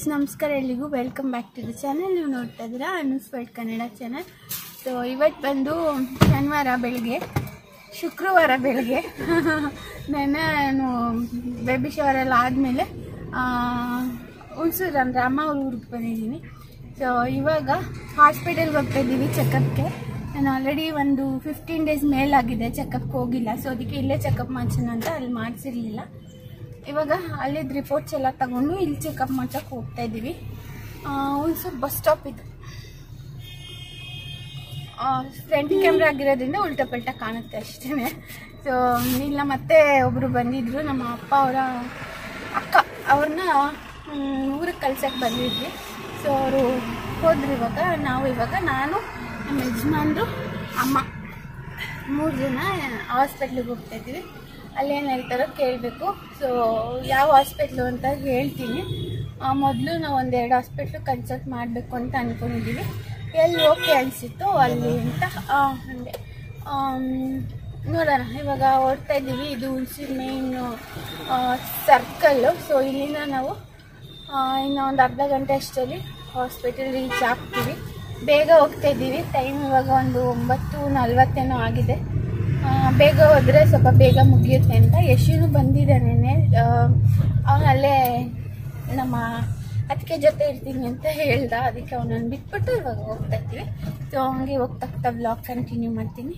So ನಮಸ್ಕಾರ ಎಲ್ಲಿಗೂ welcome back to the channel ನೀವು ನೋಡ್ತಾ ಇದ್ದೀರಾ Anu's world Kannada channel so ಇವತ್ತು ಬಂದು ಶನಿವಾರ ಬೆಳಗ್ಗೆ ಶುಕ್ರವಾರ ಬೆಳಗ್ಗೆ ನಾನು ಬೇಬಿ ಶವರ್ ಎಲ್ಲ ಆದಮೇಲೆ ಹುಣಸೂರು ಅಂದರೆ ಅಮ್ಮ ಅವ್ರ ಊರಿಗೆ ಬಂದಿದ್ದೀನಿ ಸೊ ಇವಾಗ ಹಾಸ್ಪಿಟಲ್ಗೆ ಹೋಗ್ತಾ ಇದ್ದೀವಿ ಚೆಕಪ್ಗೆ ನಾನು ಆಲ್ರೆಡಿ ಒಂದು ಫಿಫ್ಟೀನ್ ಡೇಸ್ ಮೇಲಾಗಿದೆ ಚೆಕಪ್ಗೆ ಹೋಗಿಲ್ಲ ಸೊ ಅದಕ್ಕೆ ಇಲ್ಲೇ ಚೆಕಪ್ ಮಾಡ್ಸೋಣ ಅಂತ ಅಲ್ಲಿ ಮಾಡಿಸಿರ್ಲಿಲ್ಲ ಇವಾಗ ಅಲ್ಲಿದ್ದು ರಿಪೋರ್ಟ್ಸ್ ಎಲ್ಲ ತಗೊಂಡು ಇಲ್ಲಿ ಚೆಕಪ್ ಮಾಡ್ಸೋಕೆ ಹೋಗ್ತಾ ಇದ್ದೀವಿ ಹುಣಸೂರು ಬಸ್ ಸ್ಟಾಪ್ ಇದು ಫ್ರಂಟ್ ಕ್ಯಾಮ್ರಾ ಆಗಿರೋದ್ರಿಂದ ಉಲ್ಟಾ ಪಲ್ಟಾ ಕಾಣುತ್ತೆ ಅಷ್ಟೇ ಸೊ ಇಲ್ಲ ಮತ್ತೆ ಒಬ್ಬರು ಬಂದಿದ್ರು ನಮ್ಮ ಅಪ್ಪ ಅವರ ಅಕ್ಕ ಅವ್ರನ್ನ ಊರಿಗೆ ಕಳ್ಸಕ್ಕೆ ಬಂದಿದ್ವಿ ಸೊ ಅವರು ಹೋದ್ರು ಇವಾಗ ನಾವು ಇವಾಗ ನಾನು ನಮ್ಮ ಯಜಮಾನ್ರು ಅಮ್ಮ ಮೂರು ಜನ ಹಾಸ್ಪಿಟ್ಲಿಗೆ ಹೋಗ್ತಾ ಇದ್ದೀವಿ ಅಲ್ಲೇನು ಹೇಳ್ತಾರೋ ಕೇಳಬೇಕು ಸೊ ಯಾವ ಹಾಸ್ಪಿಟ್ಲು ಅಂತ ಹೇಳ್ತೀನಿ ಮೊದಲು ನಾವು ಒಂದೆರಡು ಹಾಸ್ಪಿಟ್ಲು ಕನ್ಸಲ್ಟ್ ಮಾಡಬೇಕು ಅಂತ ಅಂದ್ಕೊಂಡಿದ್ದೀವಿ ಎಲ್ಲಿ ಓಕೆ ಅನಿಸಿತ್ತು ಅಲ್ಲಿ ಅಂತ ಹಂಗೆ ನೋಡೋಣ ಇವಾಗ ಓಡ್ತಾ ಇದ್ದೀವಿ ಇದು ಹುಣಸೂರು ಮೇಯ್ನು ಸರ್ಕಲ್ಲು ಸೊ ಇಲ್ಲಿಂದ ನಾವು ಇನ್ನು ಒಂದು ಅರ್ಧ ಗಂಟೆ ಅಷ್ಟರಲ್ಲಿ ಹಾಸ್ಪಿಟಲ್ ರೀಚ್ ಆಗ್ತೀವಿ ಬೇಗ ಹೋಗ್ತಾ ಇದ್ದೀವಿ ಟೈಮ್ ಇವಾಗ ಒಂದು ಒಂಬತ್ತು ನಲ್ವತ್ತೇನೋ ಆಗಿದೆ ಬೇಗ ಹೋದರೆ ಸ್ವಲ್ಪ ಬೇಗ ಮುಗಿಯುತ್ತೆ ಅಂತ ಯಶುನು ಬಂದಿದ್ದಾನೆ ಅವನಲ್ಲೇ ನಮ್ಮ ಅದಕ್ಕೆ ಜೊತೆ ಇರ್ತೀನಿ ಅಂತ ಹೇಳ್ದ ಅದಕ್ಕೆ ಅವನನ್ನು ಬಿಟ್ಬಿಟ್ಟು ಇವಾಗ ಹೋಗ್ತಾ ಇರ್ತೀವಿ ಸೊ ಹಂಗೆ ಹೋಗ್ತಾ ಹೋಗ್ತಾ ಬ್ಲಾಗ್ ಕಂಟಿನ್ಯೂ ಮಾಡ್ತೀನಿ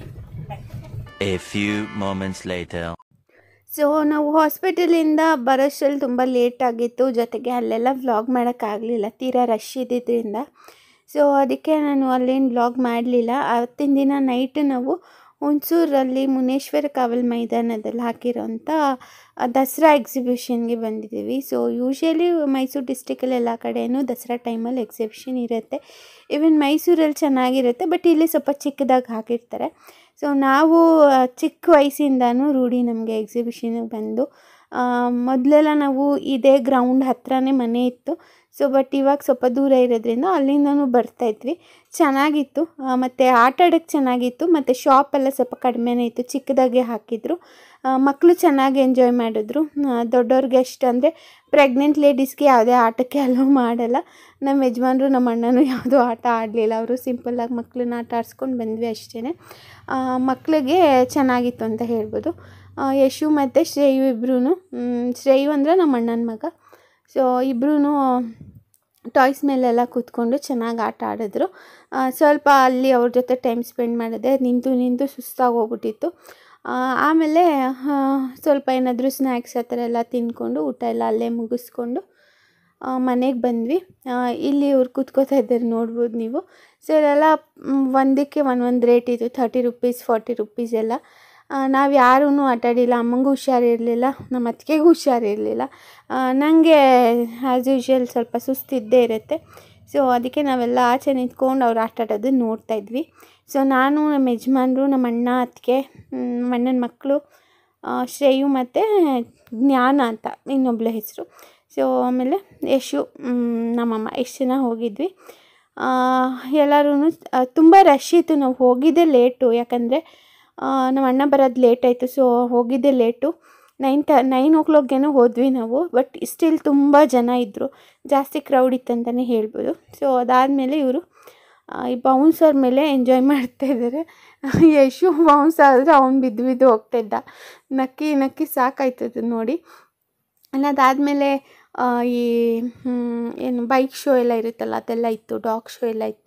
A few moments later. So ನಾವು ಹಾಸ್ಪಿಟಲಿಂದ ಬರೋಷ್ಟರಲ್ಲಿ ತುಂಬ ಲೇಟ್ ಆಗಿತ್ತು ಜೊತೆಗೆ ಅಲ್ಲೆಲ್ಲ ವ್ಲಾಗ್ ಮಾಡೋಕ್ಕಾಗಲಿಲ್ಲ ತೀರಾ ರಶ್ ಇದ್ದಿದ್ದರಿಂದ ಸೊ ಅದಕ್ಕೆ ನಾನು ಅಲ್ಲೇನು ವ್ಲಾಗ್ ಮಾಡಲಿಲ್ಲ ಅವತ್ತಿನ ದಿನ ನೈಟ್ ನಾವು ಹುಣಸೂರಲ್ಲಿ ಮುನೇಶ್ವರ ಕಾವಲ್ ಮೈದಾನದಲ್ಲಿ ಹಾಕಿರೋಂಥ ದಸರಾ ಎಕ್ಸಿಬಿಷನ್ಗೆ ಬಂದಿದ್ದೀವಿ ಸೊ ಯೂಶ್ವಲಿ ಮೈಸೂರು ಡಿಸ್ಟಿಕಲ್ಲಿ ಎಲ್ಲ ಕಡೆಯೂ ದಸರಾ ಟೈಮಲ್ಲಿ ಎಕ್ಸಿಬಿಷನ್ ಇರುತ್ತೆ ಈವನ್ ಮೈಸೂರಲ್ಲಿ ಚೆನ್ನಾಗಿರುತ್ತೆ ಬಟ್ ಇಲ್ಲಿ ಸ್ವಲ್ಪ ಚಿಕ್ಕದಾಗಿ ಹಾಕಿರ್ತಾರೆ ಸೊ ನಾವು ಚಿಕ್ಕ ವಯಸ್ಸಿಂದನೂ ರೂಢಿ ನಮಗೆ ಎಕ್ಸಿಬಿಷನಿಗೆ ಬಂದು ಮೊದಲೆಲ್ಲ ನಾವು ಇದೇ ಗ್ರೌಂಡ್ ಹತ್ರನೇ ಮನೆ ಇತ್ತು ಸೊ ಬಟ್ ಇವಾಗ ಸ್ವಲ್ಪ ದೂರ ಇರೋದ್ರಿಂದ ಅಲ್ಲಿಂದನೂ ಬರ್ತಾಯಿದ್ವಿ ಚೆನ್ನಾಗಿತ್ತು ಮತ್ತು ಆಟ ಆಡೋಕ್ಕೆ ಚೆನ್ನಾಗಿತ್ತು ಮತ್ತು ಶಾಪೆಲ್ಲ ಸ್ವಲ್ಪ ಕಡಿಮೆನೇ ಇತ್ತು ಚಿಕ್ಕದಾಗೆ ಹಾಕಿದ್ರು ಮಕ್ಕಳು ಚೆನ್ನಾಗಿ ಎಂಜಾಯ್ ಮಾಡಿದ್ರು ದೊಡ್ಡವ್ರಿಗೆ ಎಷ್ಟು ಅಂದರೆ ಪ್ರೆಗ್ನೆಂಟ್ ಲೇಡೀಸ್ಗೆ ಯಾವುದೇ ಆಟಕ್ಕೆ ಅಲೋ ಮಾಡಲ್ಲ ನಮ್ಮ ಯಜಮಾನ್ರು ನಮ್ಮ ಅಣ್ಣನೂ ಯಾವುದೂ ಆಟ ಆಡಲಿಲ್ಲ ಅವರು ಸಿಂಪಲ್ಲಾಗಿ ಮಕ್ಕಳನ್ನ ಆಟ ಆಡಿಸ್ಕೊಂಡು ಬಂದ್ವಿ ಅಷ್ಟೇ ಮಕ್ಕಳಿಗೆ ಚೆನ್ನಾಗಿತ್ತು ಅಂತ ಹೇಳ್ಬೋದು ಯಶು ಮತ್ತು ಶ್ರೇಯು ಇಬ್ಬರೂ ಶ್ರೇಯು ಅಂದರೆ ನಮ್ಮ ಅಣ್ಣನ ಮಗ ಸೊ ಇಬ್ಬರೂ ಟಾಯ್ಸ್ ಮೇಲೆಲ್ಲ ಕೂತ್ಕೊಂಡು ಚೆನ್ನಾಗಿ ಆಟ ಆಡಿದ್ರು ಸ್ವಲ್ಪ ಅಲ್ಲಿ ಅವ್ರ ಜೊತೆ ಟೈಮ್ ಸ್ಪೆಂಡ್ ಮಾಡಿದೆ ನಿಂತು ನಿಂತು ಸುಸ್ತಾಗಿ ಹೋಗ್ಬಿಟ್ಟಿತ್ತು ಆಮೇಲೆ ಸ್ವಲ್ಪ ಏನಾದರೂ ಸ್ನ್ಯಾಕ್ಸ್ ಆ ಥರ ಎಲ್ಲ ತಿಂದ್ಕೊಂಡು ಊಟ ಎಲ್ಲ ಅಲ್ಲೇ ಮುಗಿಸ್ಕೊಂಡು ಮನೆಗೆ ಬಂದ್ವಿ ಇಲ್ಲಿ ಇವ್ರು ಕೂತ್ಕೋತಾ ಇದ್ದಾರೆ ನೋಡ್ಬೋದು ನೀವು ಸೊ ಇದೆಲ್ಲ ಒಂದಕ್ಕೆ ಒಂದೊಂದು ರೇಟ್ ಇತ್ತು ಥರ್ಟಿ ರುಪೀಸ್ ಫಾರ್ಟಿ ರುಪೀಸ್ ಎಲ್ಲ ನಾವು ಯಾರೂ ಆಟಾಡಿಲ್ಲ ಅಮ್ಮಂಗೂ ಹುಷಾರಿರಲಿಲ್ಲ ನಮ್ಮ ಅತ್ತಿಗೆಗೂ ಹುಷಾರಿರಲಿಲ್ಲ ನನಗೆ ಆ್ಯಸ್ ಯೂಶ್ವಲ್ ಸ್ವಲ್ಪ ಸುಸ್ತಿದ್ದೇ ಇರುತ್ತೆ ಸೊ ಅದಕ್ಕೆ ನಾವೆಲ್ಲ ಆಚೆ ನಿಂತ್ಕೊಂಡು ಅವ್ರು ಆಟ ಆಡೋದನ್ನ ನೋಡ್ತಾಯಿದ್ವಿ ಸೊ ನಾನು ನಮ್ಮ ಯಜಮಾನ್ರು ನಮ್ಮ ಅಣ್ಣ ಅತ್ತಿಗೆ ನಮ್ಮ ಅಣ್ಣನ ಮಕ್ಕಳು ಶ್ರೇಯು ಮತ್ತು ಜ್ಞಾನ ಅಂತ ಇನ್ನೊಬ್ಳ ಹೆಸರು ಸೊ ಆಮೇಲೆ ಯಶು ನಮ್ಮಮ್ಮ ಎಷ್ಟು ಜನ ಹೋಗಿದ್ವಿ ಎಲ್ಲರೂ ತುಂಬ ರಶ್ ಇತ್ತು ನಾವು ಹೋಗಿದ್ದೇ ಲೇಟು ಯಾಕಂದರೆ ನಮ್ಮ ಅಣ್ಣ ಬರೋದು ಲೇಟ್ ಆಯಿತು ಸೊ ಹೋಗಿದ್ದೆ ಲೇಟು ನೈನ್ ತ ನೈನ್ ಓ ಕ್ಲಾಕ್ಗೇನೋ ಹೋದ್ವಿ ನಾವು ಬಟ್ ಸ್ಟಿಲ್ ತುಂಬ ಜನ ಇದ್ದರು ಜಾಸ್ತಿ ಕ್ರೌಡ್ ಇತ್ತಂತಲೇ ಹೇಳ್ಬೋದು ಸೊ ಅದಾದಮೇಲೆ ಇವರು ಈ ಬೌನ್ಸರ್ ಮೇಲೆ ಎಂಜಾಯ್ ಮಾಡ್ತಾಯಿದ್ದಾರೆ ಯಶು ಬೌನ್ಸ್ ಆದರೆ ಅವ್ನು ಬಿದ್ದು ಬಿದ್ದು ಹೋಗ್ತಾಯಿದ್ದ ನಕ್ಕಿ ನಕ್ಕಿ ಸಾಕಾಯ್ತದು ನೋಡಿ ಅದಾದಮೇಲೆ ಈ ಏನು ಬೈಕ್ ಶೋ ಎಲ್ಲ ಇರುತ್ತಲ್ಲ ಅದೆಲ್ಲ ಇತ್ತು ಡಾಗ್ ಶೋ ಎಲ್ಲ ಇತ್ತು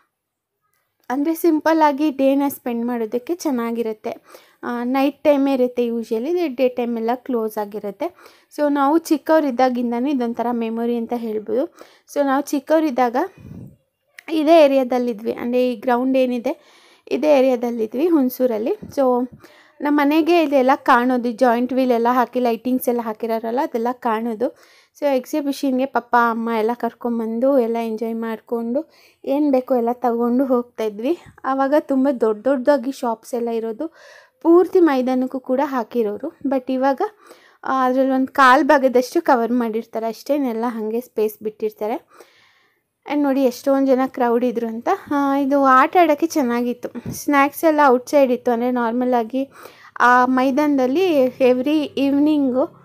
ಅಂದರೆ ಸಿಂಪಲ್ಲಾಗಿ ಡೇನ ಸ್ಪೆಂಡ್ ಮಾಡೋದಕ್ಕೆ ಚೆನ್ನಾಗಿರುತ್ತೆ ನೈಟ್ ಟೈಮೇ ಇರುತ್ತೆ ಯೂಶ್ವಲಿ ಡೇ ಟೈಮೆಲ್ಲ ಕ್ಲೋಸ್ ಆಗಿರುತ್ತೆ ಸೊ ನಾವು ಚಿಕ್ಕವರಿದ್ದಾಗಿಂದನೂ ಇದೊಂಥರ ಮೆಮೊರಿ ಅಂತ ಹೇಳ್ಬೋದು ಸೊ ನಾವು ಚಿಕ್ಕವರಿದ್ದಾಗ ಇದೇ ಏರಿಯಾದಲ್ಲಿದ್ವಿ ಅಂದರೆ ಈ ಗ್ರೌಂಡ್ ಏನಿದೆ ಇದೇ ಏರಿಯಾದಲ್ಲಿದ್ವಿ ಹುಣಸೂರಲ್ಲಿ ಸೊ ನಮ್ಮ ಮನೆಗೆ ಇದೆಲ್ಲ ಕಾಣೋದು ಜಾಯಿಂಟ್ ವೀಲ್ ಎಲ್ಲ ಹಾಕಿ ಲೈಟಿಂಗ್ಸ್ ಎಲ್ಲ ಹಾಕಿರೋರಲ್ಲ ಅದೆಲ್ಲ ಕಾಣೋದು ಸೊ ಎಕ್ಸಿಬಿಷನ್ಗೆ ಪಪ್ಪ ಅಮ್ಮ ಎಲ್ಲ ಕರ್ಕೊಂಬಂದು ಎಲ್ಲ ಎಂಜಾಯ್ ಮಾಡಿಕೊಂಡು ಏನು ಬೇಕೋ ಎಲ್ಲ ತಗೊಂಡು ಹೋಗ್ತಾಯಿದ್ವಿ ಆವಾಗ ತುಂಬ ದೊಡ್ಡ ದೊಡ್ಡದಾಗಿ ಶಾಪ್ಸ್ ಎಲ್ಲ ಇರೋದು ಪೂರ್ತಿ ಮೈದಾನಕ್ಕೂ ಕೂಡ ಹಾಕಿರೋರು ಬಟ್ ಇವಾಗ ಅದರಲ್ಲಿ ಒಂದು ಕಾಲು ಭಾಗದಷ್ಟು ಕವರ್ ಮಾಡಿರ್ತಾರೆ ಅಷ್ಟೇನೆಲ್ಲ ಹಾಗೆ ಸ್ಪೇಸ್ ಬಿಟ್ಟಿರ್ತಾರೆ ಆ್ಯಂಡ್ ನೋಡಿ ಎಷ್ಟೊಂದು ಜನ ಕ್ರೌಡ್ ಇದ್ರು ಅಂತ ಇದು ಆಟ ಆಡೋಕ್ಕೆ ಚೆನ್ನಾಗಿತ್ತು ಸ್ನ್ಯಾಕ್ಸ್ ಎಲ್ಲ ಔಟ್ಸೈಡ್ ಇತ್ತು ಅಂದರೆ ನಾರ್ಮಲಾಗಿ ಆ ಮೈದಾನದಲ್ಲಿ ಎವ್ರಿ ಈವ್ನಿಂಗು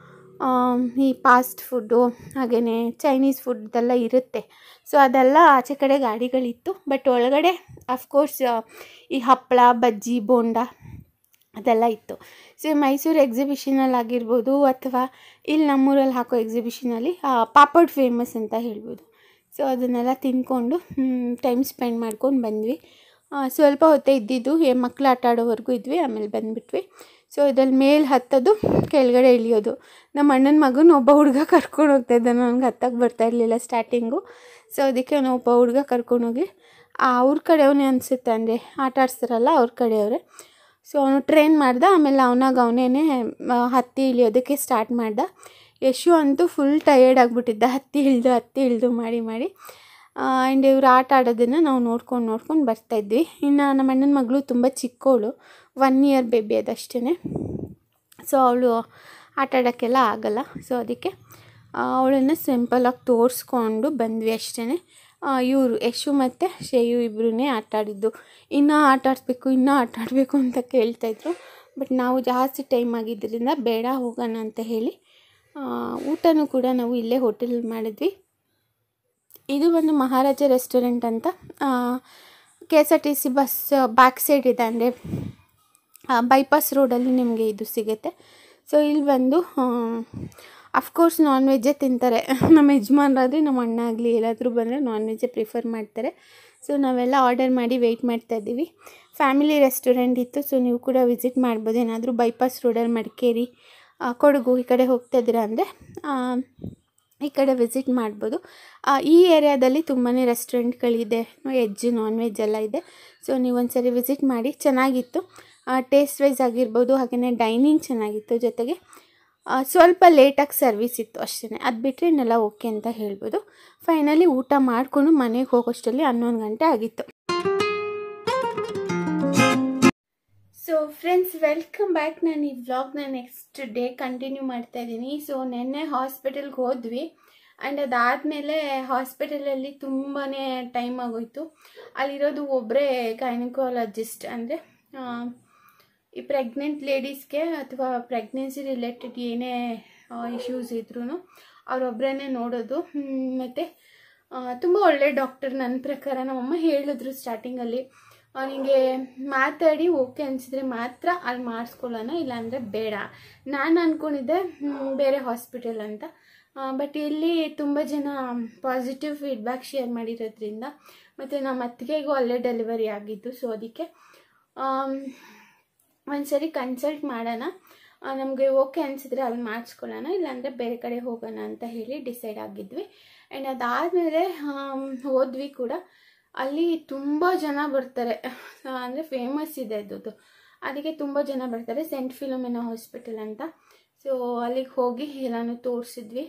ಈ ಫಾಸ್ಟ್ ಫುಡ್ಡು ಹಾಗೆಯೇ ಚೈನೀಸ್ ಫುಡ್ದೆಲ್ಲ ಇರುತ್ತೆ ಸೊ ಅದೆಲ್ಲ ಆಚೆ ಕಡೆ ಗಾಡಿಗಳಿತ್ತು ಬಟ್ ಒಳಗಡೆ ಅಫ್ಕೋರ್ಸ್ ಈ ಹಪ್ಪಳ ಬಜ್ಜಿ ಬೋಂಡ ಅದೆಲ್ಲ ಇತ್ತು ಸೊ ಮೈಸೂರು ಎಕ್ಸಿಬಿಷನಲ್ಲಿ ಆಗಿರ್ಬೋದು ಅಥವಾ ಇಲ್ಲಿ ನಮ್ಮೂರಲ್ಲಿ ಹಾಕೋ ಎಕ್ಸಿಬಿಷನಲ್ಲಿ ಪಾಪಡ್ ಫೇಮಸ್ ಅಂತ ಹೇಳ್ಬೋದು ಸೊ ಅದನ್ನೆಲ್ಲ ತಿಂದ್ಕೊಂಡು ಟೈಮ್ ಸ್ಪೆಂಡ್ ಮಾಡ್ಕೊಂಡು ಬಂದ್ವಿ ಆ, ಸ್ವಲ್ಪ ಹೊತ್ತೇ ಇದ್ದಿದ್ದು ಏ ಮಕ್ಕಳು ಆಟ ಆಡೋವರೆಗೂ ಇದ್ವಿ ಆಮೇಲೆ ಬಂದುಬಿಟ್ವಿ ಸೊ ಇದ್ರಲ್ಲಿ ಮೇಲೆ ಹತ್ತೋದು ಕೆಳಗಡೆ ಇಳಿಯೋದು ನಮ್ಮ ಅಣ್ಣನ ಮಗನ ಒಬ್ಬ ಹುಡುಗ ಕರ್ಕೊಂಡು ಹೋಗ್ತಾ ಇದ್ದ ನನಗೆ ಹತ್ತಕ್ಕೆ ಬರ್ತಾ ಇರಲಿಲ್ಲ ಸ್ಟಾರ್ಟಿಂಗು ಸೊ ಅದಕ್ಕೆ ಅವನು ಒಬ್ಬ ಹುಡುಗ ಕರ್ಕೊಂಡೋಗಿ ಅವ್ರ ಕಡೆಯವನೇ ಅನಿಸುತ್ತೆ ಅಂದರೆ ಆಟ ಆಡಿಸ್ತಾರಲ್ಲ ಅವ್ರ ಕಡೆಯವರೇ ಸೊ ಅವನು ಟ್ರೈನ್ ಮಾಡ್ದ ಆಮೇಲೆ ಅವನಾಗ ಅವನೇ ಹತ್ತಿ ಇಳಿಯೋದಕ್ಕೆ ಸ್ಟಾರ್ಟ್ ಮಾಡ್ದ ಯಶು ಅಂತೂ ಫುಲ್ ಟಯರ್ಡ್ ಆಗಿಬಿಟ್ಟಿದ್ದ ಹತ್ತಿ ಇಳಿದು ಹತ್ತಿ ಇಳಿದು ಮಾಡಿ ಮಾಡಿ ಆ್ಯಂಡ್ ಇವ್ರು ಆಟ ಆಡೋದನ್ನು ನಾವು ನೋಡ್ಕೊಂಡು ನೋಡ್ಕೊಂಡು ಬರ್ತಾಯಿದ್ವಿ ಇನ್ನು ನಮ್ಮ ಅಣ್ಣನ ಮಗಳು ತುಂಬ ಚಿಕ್ಕವಳು ಒನ್ ಇಯರ್ ಬೇಬಿ ಅದಷ್ಟೇ ಸೊ ಅವಳು ಆಟ ಆಡೋಕ್ಕೆಲ್ಲ ಆಗಲ್ಲ ಸೊ ಅದಕ್ಕೆ ಅವಳನ್ನು ಸಿಂಪಲಾಗಿ ತೋರಿಸ್ಕೊಂಡು ಬಂದ್ವಿ ಅಷ್ಟೇ ಇವರು ಯಶು ಮತ್ತು ಶ್ರೇಯು ಇಬ್ಬರೂ ಆಟ ಆಡಿದ್ದು ಇನ್ನೂ ಆಟ ಆಡಿಸ್ಬೇಕು ಇನ್ನೂ ಆಟ ಆಡಬೇಕು ಅಂತ ಕೇಳ್ತಾಯಿದ್ರು ಬಟ್ ನಾವು ಜಾಸ್ತಿ ಟೈಮ್ ಆಗಿದ್ದರಿಂದ ಬೇಡ ಹೋಗೋಣ ಅಂತ ಹೇಳಿ ಆ, ಊಟನೂ ಕೂಡ ನಾವು ಇಲ್ಲೇ ಹೋಟೆಲಲ್ಲಿ ಮಾಡಿದ್ವಿ ಇದು ಬಂದು ಮಹಾರಾಜ ರೆಸ್ಟೋರೆಂಟ್ ಅಂತ K S R T C bus back side ಇದೆ ಅಂದರೆ ಬೈಪಾಸ್ ರೋಡಲ್ಲಿ ನಿಮಗೆ ಇದು ಸಿಗುತ್ತೆ ಸೊ ಇಲ್ಲಿ ಬಂದು ಅಫ್ಕೋರ್ಸ್ ನಾನ್ ವೆಜ್ಜೇ ತಿಂತಾರೆ ನಮ್ಮ ಯಜಮಾನ್ರಾದರೆ ನಮ್ಮ ಅಣ್ಣ ಆಗಲಿ ಎಲ್ಲಾದರೂ ಬಂದರೆ ನಾನ್ ವೆಜ್ಜೇ ಪ್ರಿಫರ್ ಮಾಡ್ತಾರೆ ಸೊ ನಾವೆಲ್ಲ ಆರ್ಡರ್ ಮಾಡಿ ವೆಯ್ಟ್ ಮಾಡ್ತಾ ಇದ್ದೀವಿ ಫ್ಯಾಮಿಲಿ ರೆಸ್ಟೋರೆಂಟ್ ಇತ್ತು ಸೊ ನೀವು ಕೂಡ ವಿಸಿಟ್ ಮಾಡ್ಬೋದು ಏನಾದರೂ ಬೈಪಾಸ್ ರೋಡಲ್ಲಿ ಮಡಿಕೇರಿ ಆ, ಕೊಡಗು ಈ ಕಡೆ ಹೋಗ್ತಾ ಇದ್ದೀರಾ ಅಂದರೆ ಈ ಕಡೆ ವಿಸಿಟ್ ಮಾಡ್ಬೋದು ಆ, ಈ ಏರಿಯಾದಲ್ಲಿ ತುಂಬಾ ರೆಸ್ಟೋರೆಂಟ್ಗಳಿದೆ ವೆಜ್ ನಾನ್ ವೆಜ್ ಎಲ್ಲ ಇದೆ ಸೊ ನೀವು ಒಂದ್ಸರಿ ವಿಸಿಟ್ ಮಾಡಿ ಚೆನ್ನಾಗಿತ್ತು ಟೇಸ್ಟ್ ವೈಸ್ ಆಗಿರ್ಬೋದು ಹಾಗೆಯೇ ಡೈನಿಂಗ್ ಚೆನ್ನಾಗಿತ್ತು ಜೊತೆಗೆ ಆ, ಸ್ವಲ್ಪ ಲೇಟಾಗಿ ಸರ್ವಿಸ್ ಇತ್ತು ಅಷ್ಟೇ ಅದು ಬಿಟ್ಟರೆ ಇನ್ನೆಲ್ಲ ಓಕೆ ಅಂತ ಹೇಳ್ಬೋದು ಫೈನಲಿ ಊಟ ಮಾಡಿಕೊಂಡು ಮನೆಗೆ ಹೋಗೋಷ್ಟರಲ್ಲಿ ಹನ್ನೊಂದು ಗಂಟೆ ಆಗಿತ್ತು ಸೊ ಫ್ರೆಂಡ್ಸ್ ವೆಲ್ಕಮ್ ಬ್ಯಾಕ್ ನಾನು ಈ ವ್ಲಾಗ್ನ ನೆಕ್ಸ್ಟ್ ಡೇ ಕಂಟಿನ್ಯೂ ಮಾಡ್ತಾ ಇದ್ದೀನಿ ಸೊ ನಿನ್ನೆ ಹಾಸ್ಪಿಟಲ್ಗೆ ಹೋದ್ವಿ ಆ್ಯಂಡ್ ಅದಾದಮೇಲೆ ಹಾಸ್ಪಿಟಲಲ್ಲಿ ತುಂಬಾ ಟೈಮ್ ಆಗೋಯ್ತು ಅಲ್ಲಿರೋದು ಒಬ್ಬರೇ ಗೈನಕಾಲಜಿಸ್ಟ್ ಅಂದರೆ ಈ ಪ್ರೆಗ್ನೆಂಟ್ ಲೇಡೀಸ್ಗೆ ಅಥವಾ ಪ್ರೆಗ್ನೆನ್ಸಿ ರಿಲೇಟೆಡ್ ಏನೇ ಇಶ್ಯೂಸ್ ಇದ್ರೂ ಅವರೊಬ್ಬರೇ ನೋಡೋದು ಮತ್ತು ತುಂಬ ಒಳ್ಳೆ ಡಾಕ್ಟರ್ ನನ್ನ ಪ್ರಕಾರ ನಮ್ಮಮ್ಮ ಹೇಳಿದ್ರು ಸ್ಟಾರ್ಟಿಂಗಲ್ಲಿ ನಿಮಗೆ ಮಾತಾಡಿ ಓಕೆ ಅನಿಸಿದ್ರೆ ಮಾತ್ರ ಅಲ್ಲಿ ಮಾಡಿಸ್ಕೊಳ್ಳೋಣ ಇಲ್ಲಾಂದರೆ ಬೇಡ ನಾನು ಅಂದ್ಕೊಂಡಿದ್ದೆ ಮ್, ಬೇರೆ ಹಾಸ್ಪಿಟಲ್ ಅಂತ ಬಟ್ ಇಲ್ಲಿ ತುಂಬ ಜನ ಪಾಸಿಟಿವ್ ಫೀಡ್ಬ್ಯಾಕ್ ಶೇರ್ ಮಾಡಿರೋದ್ರಿಂದ ಮತ್ತು ನಮ್ಮ ಅತ್ತಿಗೆಗೂ ಅಲ್ಲೇ ಡೆಲಿವರಿ ಆಗಿದ್ದು ಸೊ ಅದಕ್ಕೆ ಒಂದ್ಸರಿ ಕನ್ಸಲ್ಟ್ ಮಾಡೋಣ ನಮಗೆ ಓಕೆ ಅನಿಸಿದ್ರೆ ಅಲ್ಲಿ ಮಾಡಿಸ್ಕೊಳ್ಳೋಣ ಇಲ್ಲಾಂದರೆ ಬೇರೆ ಕಡೆ ಹೋಗೋಣ ಅಂತ ಹೇಳಿ ಡಿಸೈಡ್ ಆಗಿದ್ವಿ ಆ್ಯಂಡ್ ಅದಾದಮೇಲೆ ಹೋದ್ವಿ ಕೂಡ ಅಲ್ಲಿ ತುಂಬ ಜನ ಬರ್ತಾರೆ ಅಂದರೆ ಫೇಮಸ್ ಇದೆ ಅದು ಅದಕ್ಕೆ ತುಂಬ ಜನ ಬರ್ತಾರೆ ಸೆಂಟ್ ಫಿಲೋಮಿನಾ ಹಾಸ್ಪಿಟಲ್ ಅಂತ ಸೊ ಅಲ್ಲಿಗೆ ಹೋಗಿ ಎಲ್ಲನೂ ತೋರಿಸಿದ್ವಿ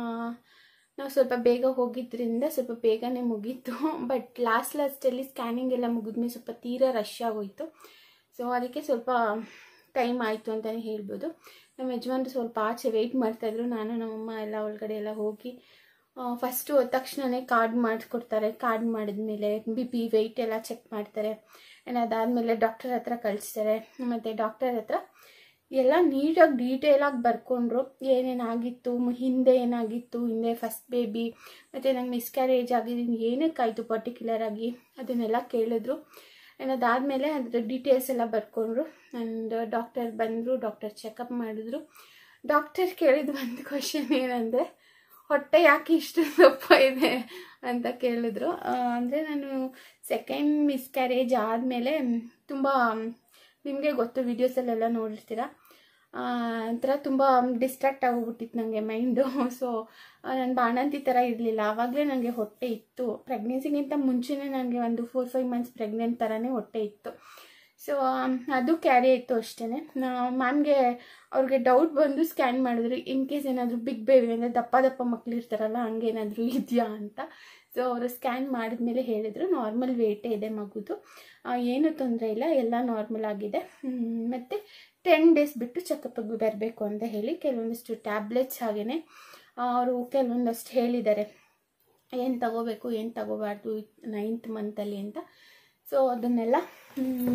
ನಾವು ಸ್ವಲ್ಪ ಬೇಗ ಹೋಗಿದ್ರಿಂದ ಸ್ವಲ್ಪ ಬೇಗನೆ ಮುಗೀತು ಬಟ್ ಲಾಸ್ಟ್ ಲಾಸ್ಟಲ್ಲಿ ಸ್ಕ್ಯಾನಿಂಗ್ ಎಲ್ಲ ಮುಗಿದ್ಮೇಲೆ ಸ್ವಲ್ಪ ತೀರಾ ರಶ್ ಆಗೋಯ್ತು ಸೊ ಅದಕ್ಕೆ ಸ್ವಲ್ಪ ಟೈಮ್ ಆಯಿತು ಅಂತಲೇ ಹೇಳ್ಬೋದು ನಮ್ಮ ಯಜಮಾನ್ರು ಸ್ವಲ್ಪ ಆಚೆ ವೆಯ್ಟ್ ಮಾಡ್ತಾಯಿದ್ರು ನಾನು ನಮ್ಮಮ್ಮ ಎಲ್ಲ ಒಳಗಡೆ ಎಲ್ಲ ಹೋಗಿ ಫಸ್ಟು ಹೋದ ತಕ್ಷಣವೇ ಕಾರ್ಡ್ ಮಾಡಿಸ್ಕೊಡ್ತಾರೆ ಕಾರ್ಡ್ ಮಾಡಿದ್ಮೇಲೆ ಬಿ ಪಿ ವೆಯ್ಟ್ ಎಲ್ಲ ಚೆಕ್ ಮಾಡ್ತಾರೆ ಆ್ಯಂಡ್ ಅದಾದಮೇಲೆ ಡಾಕ್ಟರ್ ಹತ್ರ ಕಳಿಸ್ತಾರೆ ಮತ್ತು ಡಾಕ್ಟರ್ ಹತ್ರ ಎಲ್ಲ ನೀಟಾಗಿ ಡೀಟೇಲಾಗಿ ಬರ್ಕೊಂಡ್ರು ಏನೇನಾಗಿತ್ತು ಮ್- ಹಿಂದೆ ಏನಾಗಿತ್ತು ಹಿಂದೆ ಫಸ್ಟ್ ಬೇಬಿ ಮತ್ತು ನಂಗೆ ಮಿಸ್ಕ್ಯಾರೇಜ್ ಆಗಿದ್ದು ಏನಕ್ಕಾಯಿತು ಪರ್ಟಿಕ್ಯುಲರ್ ಆಗಿ ಅದನ್ನೆಲ್ಲ ಕೇಳಿದ್ರು ಆ್ಯಂಡ್ ಅದಾದಮೇಲೆ ಅದ್ರ ಡೀಟೇಲ್ಸ್ ಎಲ್ಲ ಬರ್ಕೊಂಡ್ರು ಆ್ಯಂಡ್ ಡಾಕ್ಟರ್ ಬಂದರು ಡಾಕ್ಟರ್ ಚೆಕಪ್ ಮಾಡಿದ್ರು ಡಾಕ್ಟರ್ ಕೇಳಿದ ಒಂದು ಕ್ವಶನ್ ಏನಂದರೆ ಹೊಟ್ಟೆ ಯಾಕೆ ಇಷ್ಟು ದಪ್ಪ ಇದೆ ಅಂತ ಕೇಳಿದ್ರು ಅಂದರೆ ನಾನು ಸೆಕೆಂಡ್ ಮಿಸ್ಕ್ಯಾರೇಜ್ ಆದಮೇಲೆ ತುಂಬ ನಿಮಗೆ ಗೊತ್ತು ವೀಡಿಯೋಸಲ್ಲೆಲ್ಲ ನೋಡಿರ್ತೀರ ಆ, ಒಂಥರ ತುಂಬ ಡಿಸ್ಟ್ರಾಕ್ಟ್ ಆಗೋಗ್ಬಿಟ್ಟಿತ್ತು ನನಗೆ ಮೈಂಡು ಸೊ ನನ್ನ ಬಾಣಂತಿ ಥರ ಇರಲಿಲ್ಲ ಆವಾಗಲೇ ನನಗೆ ಹೊಟ್ಟೆ ಇತ್ತು ಪ್ರೆಗ್ನೆನ್ಸಿಗಿಂತ ಮುಂಚೆನೇ ನನಗೆ ಒಂದು ಫೋರ್ ಫೈವ್ ಮಂತ್ಸ್ ಪ್ರೆಗ್ನೆಂಟ್ ಥರನೇ ಹೊಟ್ಟೆ ಇತ್ತು ಸೊ ಅದು ಕ್ಯಾರಿ ಆಯಿತು ಅಷ್ಟೇ ಮ್ಯಾಮ್ಗೆ ಅವ್ರಿಗೆ ಡೌಟ್ ಬಂದು ಸ್ಕ್ಯಾನ್ ಮಾಡಿದ್ರು ಇನ್ ಕೇಸ್ ಏನಾದರೂ ಬಿಗ್ ಬೇಬಿ ಅಂದರೆ ದಪ್ಪ ದಪ್ಪ ಮಕ್ಳು ಇರ್ತಾರಲ್ಲ ಹಂಗೇನಾದರೂ ಇದೆಯಾ ಅಂತ ಸೊ ಅವರು ಸ್ಕ್ಯಾನ್ ಮಾಡಿದ್ಮೇಲೆ ಹೇಳಿದರು ನಾರ್ಮಲ್ ವೇಟೇ ಇದೆ ಮಗುದು ಆ, ಏನೂ ತೊಂದರೆ ಇಲ್ಲ ಎಲ್ಲ ನಾರ್ಮಲ್ ಆಗಿದೆ ಹ್ಮ್, ಮತ್ತು ಟೆನ್ ಡೇಸ್ ಬಿಟ್ಟು ಚೆಕಪ್ಗೆ ಬರಬೇಕು ಅಂತ ಹೇಳಿ ಕೆಲವೊಂದಿಷ್ಟು ಟ್ಯಾಬ್ಲೆಟ್ಸ್ ಹಾಗೆಯೇ ಅವರು ಕೆಲವೊಂದಷ್ಟು ಹೇಳಿದ್ದಾರೆ ಏನು ತಗೋಬೇಕು ಏನು ತಗೋಬಾರ್ದು ನೈನ್ತ್ ಮಂತಲ್ಲಿ ಅಂತ ಸೊ ಅದನ್ನೆಲ್ಲ ಮ್,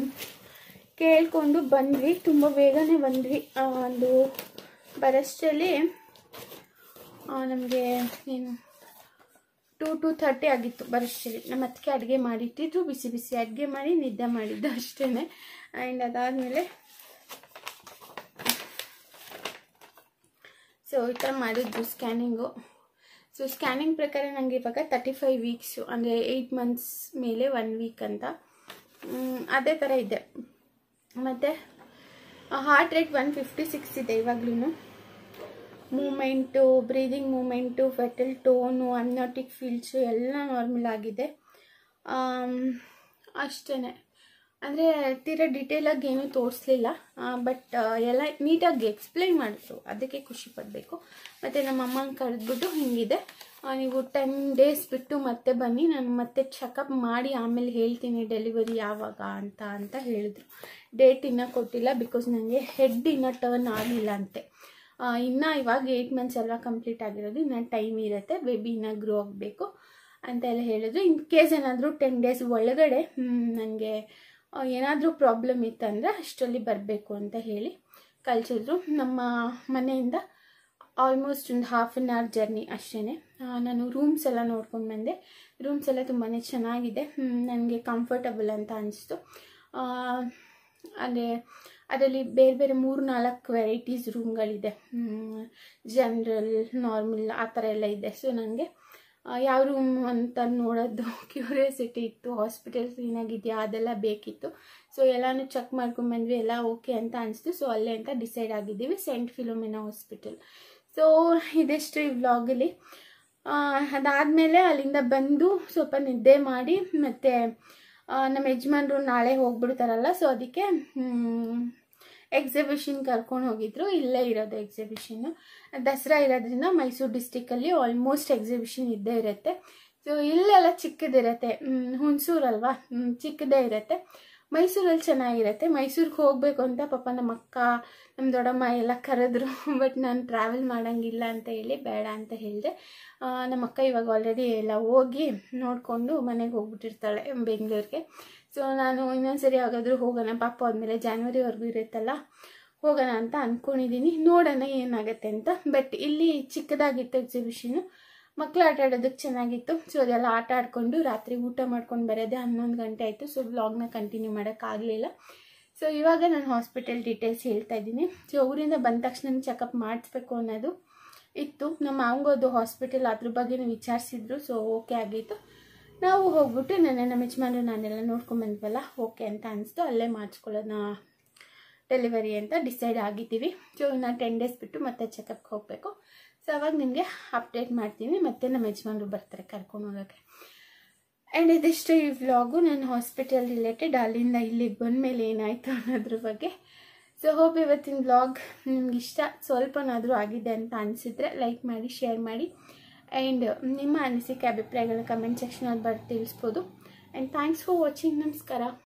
ಕೇಳಿಕೊಂಡು ಬಂದ್ವಿ ತುಂಬ ಬೇಗನೆ ಬಂದ್ವಿ ಆ, ಒಂದು ಬರೋಷ್ಟರಲ್ಲಿ ನಮಗೆ ಏನು ಟೂ ಟು ಥರ್ಟಿ ಆಗಿತ್ತು ಬರೋಷ್ಟರಲ್ಲಿ ನಮ್ಮ ಅತ್ತಿಗೆ ಅಡುಗೆ ಮಾಡಿಟ್ಟಿದ್ರು ಬಿಸಿ ಬಿಸಿ ಅಡುಗೆ ಮಾಡಿ ನಿದ್ದೆ ಮಾಡಿದ್ದು ಅಷ್ಟೇ ಆ್ಯಂಡ್ ಅದಾದಮೇಲೆ ಸೊ ಈ ಥರ ಮಾಡಿದ್ರು ಸ್ಕ್ಯಾನಿಂಗು ಸೊ ಸ್ಕ್ಯಾನಿಂಗ್ ಪ್ರಕಾರ ನನಗೆ ಇವಾಗ ತರ್ಟಿ ಫೈವ್ ವೀಕ್ಸು ಅಂದರೆ ಏಯ್ಟ್ ಮಂತ್ಸ್ ಮೇಲೆ ಒನ್ ವೀಕ್ ಅಂತ ಮ್, ಅದೇ ಥರ ಇದೆ ಮತ್ತು heart rate one fifty six ಇದೆ ಇವಾಗ್ಲೂ movement breathing movement fetal tone amniotic fields ಎಲ್ಲ ನಾರ್ಮಲ್ ಆಗಿದೆ ಅಷ್ಟೇ ಅಂದರೆ ತೀರಾ ಡೀಟೇಲಾಗಿ ಏನೂ ತೋರಿಸ್ಲಿಲ್ಲ ಬಟ್ ಎಲ್ಲ ನೀಟಾಗಿ ಎಕ್ಸ್ಪ್ಲೈನ್ ಮಾಡಿದ್ರು ಅದಕ್ಕೆ ಖುಷಿ ಪಡಬೇಕು ಮತ್ತು ನಮ್ಮ ಅಮ್ಮನ ಕರೆದ್ಬಿಟ್ಟು ಹಿಂಗಿದೆ ಆ, ನೀವು ಟೆನ್ ಡೇಸ್ ಬಿಟ್ಟು ಮತ್ತೆ ಬನ್ನಿ ನಾನು ಮತ್ತೆ ಚೆಕಪ್ ಮಾಡಿ ಆಮೇಲೆ ಹೇಳ್ತೀನಿ ಡೆಲಿವರಿ ಯಾವಾಗ ಅಂತ ಅಂತ ಹೇಳಿದ್ರು ಡೇಟ್ ಇನ್ನೂ ಕೊಟ್ಟಿಲ್ಲ ಬಿಕಾಸ್ ನನಗೆ ಹೆಡ್ ಇನ್ನೂ ಟರ್ನ್ ಆಗಲಿಲ್ಲ ಅಂತೆ ಆ, ಇನ್ನು ಇವಾಗ ಏಯ್ಟ್ ಮಂತ್ಸ್ ಅಲ್ವಾ ಕಂಪ್ಲೀಟ್ ಆಗಿರೋದು ಇನ್ನು ಟೈಮ್ ಇರುತ್ತೆ ಬೇಬಿ ಇನ್ನೂ ಗ್ರೋ ಆಗಬೇಕು ಅಂತ ಎಲ್ಲ ಹೇಳಿದ್ರು ಇನ್ ಕೇಸ್ ಏನಾದರೂ ಟೆನ್ ಡೇಸ್ ಒಳಗಡೆ ನನಗೆ ಏನಾದರೂ ಪ್ರಾಬ್ಲಮ್ ಇತ್ತಂದರೆ ಅಷ್ಟರಲ್ಲಿ ಬರಬೇಕು ಅಂತ ಹೇಳಿ ಕಳಿಸಿದ್ರು ನಮ್ಮ ಮನೆಯಿಂದ ಆಲ್ಮೋಸ್ಟ್ ಒಂದು ಹಾಫ್ ಆನ್ ಅವರ್ ಜರ್ನಿ ಅಷ್ಟೇ ನಾನು ರೂಮ್ಸ್ ಎಲ್ಲ ನೋಡ್ಕೊಂಡು ಬಂದೆ ರೂಮ್ಸ್ ಎಲ್ಲ ತುಂಬಾ ಚೆನ್ನಾಗಿದೆ ನನಗೆ ಕಂಫರ್ಟಬಲ್ ಅಂತ ಅನಿಸ್ತು ಅದೇ ಅದರಲ್ಲಿ ಬೇರೆ ಬೇರೆ ಮೂರು ನಾಲ್ಕು ವೆರೈಟೀಸ್ ರೂಮ್ಗಳಿದೆ ಜನ್ರಲ್ ನಾರ್ಮಲ್ ಆ ಥರ ಎಲ್ಲ ಇದೆ ಸೊ ನನಗೆ ಯಾವ ರೂಮ್ ಅಂತ ನೋಡೋದು ಕ್ಯೂರಿಯಾಸಿಟಿ ಇತ್ತು ಹಾಸ್ಪಿಟಲ್ ಕ್ಲೀನಾಗಿದೆಯಾ ಅದೆಲ್ಲ ಬೇಕಿತ್ತು ಸೊ ಎಲ್ಲನೂ ಚೆಕ್ ಮಾಡ್ಕೊಂಡ್ಬಂದ್ವಿ ಎಲ್ಲ ಓಕೆ ಅಂತ ಅನಿಸ್ತು ಸೊ ಅಲ್ಲೇ ಅಂತ ಡಿಸೈಡ್ ಆಗಿದ್ದೀವಿ ಸೆಂಟ್ ಫಿಲೋಮಿನಾ ಹಾಸ್ಪಿಟಲ್ ಸೊ ಇದಿಷ್ಟು ಈ ವ್ಲಾಗಲ್ಲಿ ಅದಾದಮೇಲೆ ಅಲ್ಲಿಂದ ಬಂದು ಸ್ವಲ್ಪ ನಿದ್ದೆ ಮಾಡಿ ಮತ್ತು ನಮ್ಮ ಯಜಮಾನ್ರು ನಾಳೆ ಹೋಗ್ಬಿಡ್ತಾರಲ್ಲ ಸೊ ಅದಕ್ಕೆ ಎಕ್ಸಿಬಿಷನ್ ಕರ್ಕೊಂಡು ಹೋಗಿದ್ರು ಇಲ್ಲೇ ಇರೋದು ಎಕ್ಸಿಬಿಷನ್ನು ದಸರಾ ಇರೋದ್ರಿಂದ ಮೈಸೂರು ಡಿಸ್ಟಿಕಲ್ಲಿ ಆಲ್ಮೋಸ್ಟ್ ಎಕ್ಸಿಬಿಷನ್ ಇದ್ದೇ ಇರುತ್ತೆ ಸೊ ಇಲ್ಲೆಲ್ಲ ಚಿಕ್ಕದಿರುತ್ತೆ ಹುಣಸೂರಲ್ವಾ ಹ್ಮ್, ಚಿಕ್ಕದೇ ಇರುತ್ತೆ ಮೈಸೂರಲ್ಲಿ ಚೆನ್ನಾಗಿರುತ್ತೆ ಮೈಸೂರಿಗೆ ಹೋಗಬೇಕು ಅಂತ ಪಾಪ ನಮ್ಮ ಅಕ್ಕ ನಮ್ಮ ದೊಡ್ಡಮ್ಮ ಎಲ್ಲ ಕರೆದ್ರು ಬಟ್ ನಾನು ಟ್ರಾವೆಲ್ ಮಾಡೋಂಗಿಲ್ಲ ಅಂತ ಹೇಳಿ ಬೇಡ ಅಂತ ಹೇಳಿದೆ ನಮ್ಮ ಅಕ್ಕ ಇವಾಗ ಆಲ್ರೆಡಿ ಎಲ್ಲ ಹೋಗಿ ನೋಡಿಕೊಂಡು ಮನೆಗೆ ಹೋಗ್ಬಿಟ್ಟಿರ್ತಾಳೆ ಬೆಂಗಳೂರಿಗೆ ಸೊ ನಾನು ಇನ್ನೊಂದ್ಸರಿ ಯಾವಾಗಾದ್ರೂ ಹೋಗೋಣ ಪಾಪ ಆದಮೇಲೆ ಜಾನ್ವರಿವರೆಗೂ ಇರುತ್ತಲ್ಲ ಹೋಗೋಣ ಅಂತ ಅಂದ್ಕೊಂಡಿದ್ದೀನಿ ನೋಡೋಣ ಏನಾಗುತ್ತೆ ಅಂತ ಬಟ್ ಇಲ್ಲಿ ಚಿಕ್ಕದಾಗಿತ್ತು ಎಕ್ಸಿಬಿಷನು ಮಕ್ಕಳು ಆಟ ಆಡೋದಕ್ಕೆ ಚೆನ್ನಾಗಿತ್ತು ಸೊ ಅದೆಲ್ಲ ಆಟ ಆಡಿಕೊಂಡು ರಾತ್ರಿ ಊಟ ಮಾಡ್ಕೊಂಡು ಬರೋದೇ ಹನ್ನೊಂದು ಗಂಟೆ ಆಯಿತು ಸೊ ವ್ಲಾಗ್ನ ಕಂಟಿನ್ಯೂ ಮಾಡೋಕ್ಕಾಗಲಿಲ್ಲ ಸೊ ಇವಾಗ ನಾನು ಹಾಸ್ಪಿಟಲ್ ಡೀಟೇಲ್ಸ್ ಹೇಳ್ತಾ ಇದ್ದೀನಿ ಸೊ ಊರಿಂದ ಬಂದ ತಕ್ಷಣ ಚೆಕಪ್ ಮಾಡಿಸ್ಬೇಕು ಅನ್ನೋದು ಇತ್ತು ನಮ್ಮ ಮಾವಂಗೋದು ಹಾಸ್ಪಿಟಲ್ ಅದ್ರ ಬಗ್ಗೆನೂ ವಿಚಾರಿಸಿದ್ರು ಸೊ ಓಕೆ ಆಗಿತ್ತು ನಾವು ಹೋಗ್ಬಿಟ್ಟು ನೆನ್ನೆ ನಮ್ಮ ಯಜಮಾನ್ರು ನಾನೆಲ್ಲ ನೋಡ್ಕೊಂಬಂದ್ವಲ್ಲ ಓಕೆ ಅಂತ ಅನಿಸ್ತು ಅಲ್ಲೇ ಮಾಡಿಸ್ಕೊಳ್ಳೋಣ ಡೆಲಿವರಿ ಅಂತ ಡಿಸೈಡ್ ಆಗಿದ್ದೀವಿ ಸೊ ಇನ್ನು ಟೆನ್ ಡೇಸ್ ಬಿಟ್ಟು ಮತ್ತೆ ಚೆಕಪ್ಗೆ ಹೋಗಬೇಕು ಸೊ ಅವಾಗ ನಿಮಗೆ ಅಪ್ಡೇಟ್ ಮಾಡ್ತೀನಿ ಮತ್ತೆ ನಮ್ಮ ಯಜಮಾನ್ರು ಬರ್ತಾರೆ ಕರ್ಕೊಂಡು ಹೋಗೋಕ್ಕೆ ಆ್ಯಂಡ್ ಇದಿಷ್ಟು ಈ ವ್ಲಾಗು ನಾನು ಹಾಸ್ಪಿಟಲ್ ರಿಲೇಟೆಡ್ ಅಲ್ಲಿಂದ ಇಲ್ಲಿಗೆ ಬಂದಮೇಲೆ ಏನಾಯಿತು ಅನ್ನೋದ್ರ ಬಗ್ಗೆ ಸೊ ಹೋಪ್ ಇವತ್ತಿನ ವ್ಲಾಗ್ ನಿಮ್ಗೆ ಇಷ್ಟ ಸ್ವಲ್ಪನಾದರೂ ಆಗಿದೆ ಅಂತ ಅನಿಸಿದ್ರೆ ಲೈಕ್ ಮಾಡಿ ಶೇರ್ ಮಾಡಿ ಆ್ಯಂಡ್ ನಿಮ್ಮ ಅನಿಸಿಕೆ ಅಭಿಪ್ರಾಯಗಳನ್ನ ಕಮೆಂಟ್ ಸೆಕ್ಷನಲ್ಲಿ ಬರ್ ತಿಳಿಸ್ಬೋದು ಆ್ಯಂಡ್ ಥ್ಯಾಂಕ್ಸ್ ಫಾರ್ ವಾಚಿಂಗ್ ನಮಸ್ಕಾರ